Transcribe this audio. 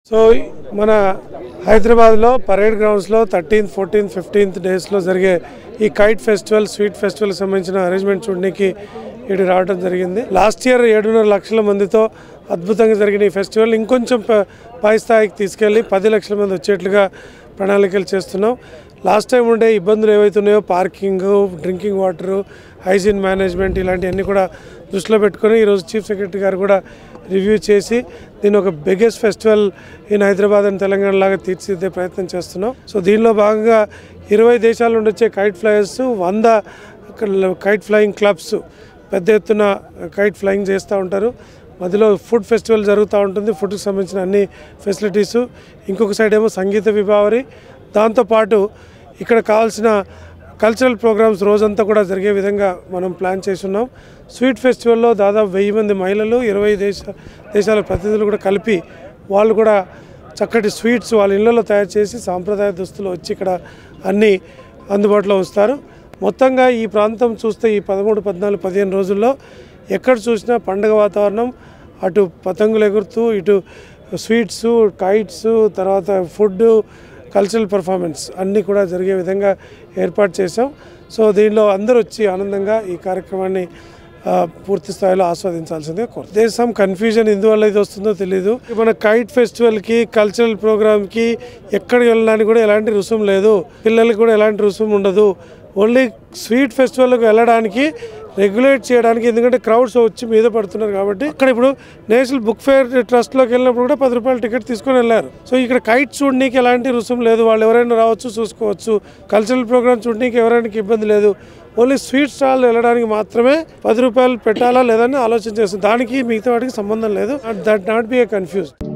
so మన హైదరాబాద్లో parade గ్రౌండ్స్లో థర్టీన్త్ ఫోర్టీన్త్ ఫిఫ్టీన్త్ డేస్లో జరిగే ఈ కైట్ ఫెస్టివల్ స్వీట్ ఫెస్టివల్ సంబంధించిన అరేంజ్మెంట్ చూడడానికి ఇటు రావడం జరిగింది లాస్ట్ ఇయర్ ఏడున్నర లక్షల మందితో అద్భుతంగా జరిగిన ఈ ఫెస్టివల్ ఇంకొంచెం ప- పై స్థాయికి తీసుకెళ్ళి పది లక్షల మంది వచ్చేట్లుగా ప్రణాళికలు చేస్తున్నాం లాస్ట్ టైం ఉండే ఇబ్బందులు ఏవైతున్నాయో parking drinking water hygiene management ఇలాంటివన్నీ కూడా దృష్టిలో పెట్టుకొని ఈరోజు చీఫ్ సెక్రటరీ గారు కూడా రివ్యూ చేసి దీన్ని ఒక biggest festival in Hyderabad and Telangana లాగా తీర్చిదిద్దే ప్రయత్నం చేస్తున్నాం సో దీనిలో భాగంగా ఇరవై దేశాల నుండి వచ్చే కైట్ ఫ్లయర్స్ వంద కైట్ ఫ్లయింగ్ క్లబ్స్ పెద్ద ఎత్తున కైట్ ఫ్లయింగ్ చేస్తూ ఉంటారు మధ్యలో ఫుడ్ ఫెస్టివల్ జరుగుతూ ఉంటుంది ఫుడ్కి సంబంధించిన అన్ని ఫెసిలిటీసు ఇంకొక సైడ్ ఏమో సంగీత విభావరి దాంతోపాటు ఇక్కడ కావాల్సిన కల్చరల్ ప్రోగ్రామ్స్ రోజంతా కూడా జరిగే విధంగా మనం ప్లాన్ చేస్తున్నాం స్వీట్ ఫెస్టివల్లో దాదాపు వెయ్యి మంది మహిళలు ఇరవై దేశ దేశాల ప్రతినిధులు కూడా కలిపి వాళ్ళు కూడా చక్కటి స్వీట్స్ వాళ్ళ ఇళ్ళలో తయారు చేసి సాంప్రదాయ దుస్తులు వచ్చి ఇక్కడ అన్నీ అందుబాటులో ఉంచుతారు మొత్తంగా ఈ ప్రాంతం చూస్తే ఈ పదమూడు పద్నాలుగు పదిహేను రోజుల్లో ఎక్కడ చూసినా పండగ వాతావరణం అటు పతంగులు ఎగురుతూ ఇటు స్వీట్స్ కైట్స్ తర్వాత ఫుడ్ కల్చరల్ పర్ఫార్మెన్స్ అన్నీ కూడా జరిగే విధంగా ఏర్పాటు చేసాం సో దీనిలో అందరూ వచ్చి ఆనందంగా ఈ కార్యక్రమాన్ని ఆ, పూర్తి స్థాయిలో ఆస్వాదించాల్సిందిగా కోరు దేశం కన్ఫ్యూజన్ ఎందువల్ల ఇది వస్తుందో తెలియదు మన కైట్ ఫెస్టివల్కి కల్చరల్ ప్రోగ్రామ్కి ఎక్కడికి వెళ్ళడానికి కూడా ఎలాంటి రుసుం లేదు పిల్లలకి కూడా ఎలాంటి రుసుం ఉండదు ఓన్లీ స్వీట్ ఫెస్టివల్కి వెళ్ళడానికి రెగ్యులేట్ చేయడానికి ఎందుకంటే క్రౌడ్స్ వచ్చి మీద పడుతున్నారు కాబట్టి అక్కడ ఇప్పుడు నేషనల్ బుక్ ఫేర్ ట్రస్ట్లోకి వెళ్ళినప్పుడు కూడా పది రూపాయల టికెట్ తీసుకొని వెళ్ళారు సో ఇక్కడ కైట్ చూడడానికి ఎలాంటి రుసుం లేదు వాళ్ళు ఎవరైనా రావచ్చు చూసుకోవచ్చు కల్చరల్ ప్రోగ్రామ్ చూడడానికి ఎవరైనా ఇబ్బంది లేదు ఓన్లీ స్వీట్ స్టాల్ వెళ్ళడానికి మాత్రమే పది రూపాయలు పెట్టాలా లేదని ఆలోచన చేస్తుంది దానికి మిగతా వాటికి సంబంధం లేదు that not be a confuse